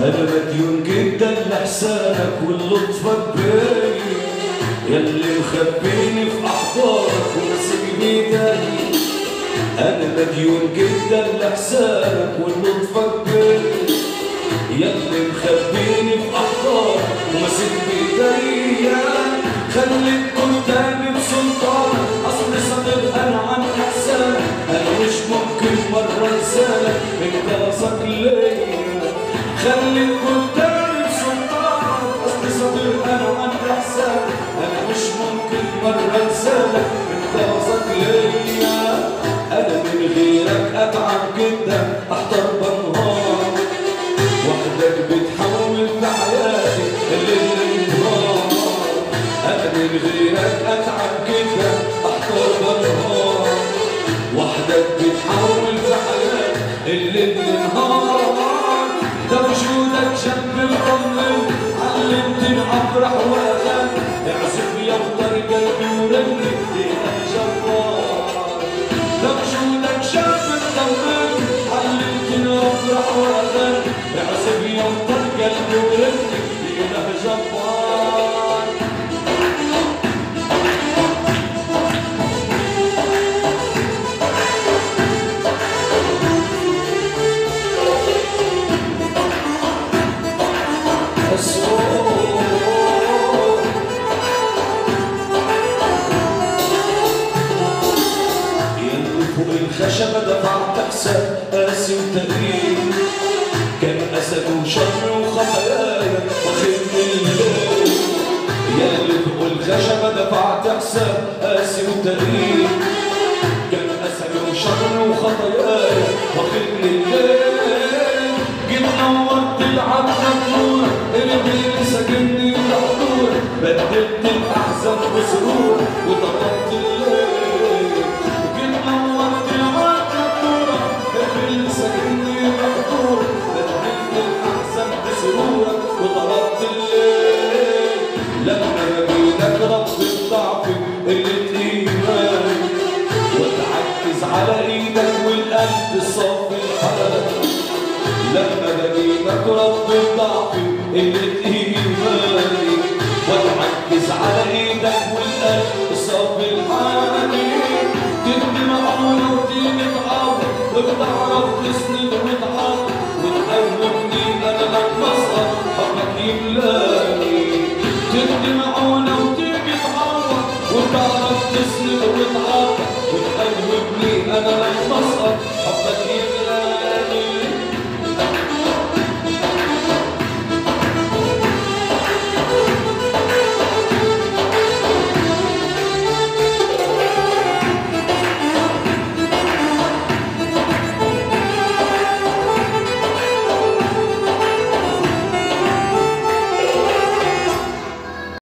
انا مديون جدا لحسانك ولطفك بيا ياللي مخبيني في احضانك وماسك بايدي انا مديون جدا لحسانك ولطفك بيا ياللي مخبيني في احضانك وماسك بايديا خليك قدامي بسلطانك اصل صدق انا عن احسانك انا مش ممكن مره انسانك انت راسك ليا خليك قدامي بسلطانك اصل صدق انا عن احسانك انا مش ممكن مره انسانك انت راسك ليا انا من غيرك اتعب جدا احضر بنهار وحدك بتحول في حياتي الليل نهار انا من غيرك اتعب جدا احضر بنهار وحدك بتحول في حياتي الليل نهار ده وجودك جنبي وطمن علمتني افرح واغني اعزف يا وطر قلبي ورني يا جبار ده وجودك جنبي وطمن علمتني افرح واغني اعزف يا وطر قلبي ورني يا جبار الصوت يلي فوق الخشبة دفعت حساب قاسي وتقريب كان أسد وشر وخطاياي واخدني الليل يلي فوق الخشبة دفعت حساب قاسي وتقريب كان أسد وشر وخطاياي واخدني الليل جيت نورت العتمة بنور اللي ساكنني بحضور بدلت الأحزان بسرور وطلبت الليل جيت نورت العتمة بنور اللي ساكنني بحضور بدلت الأحزان بسرور وطلبت الليل لما بجيلك رب الضعف اللي تقيماني وتعكز على ايدك والقلب صافي الحال لما بجيبك رب الضعف اللي تهيماني وتعكز على ايدك والقلب صافي الحال تدي مقبول وتيجي تعوض وبتعرف تسند وتعوض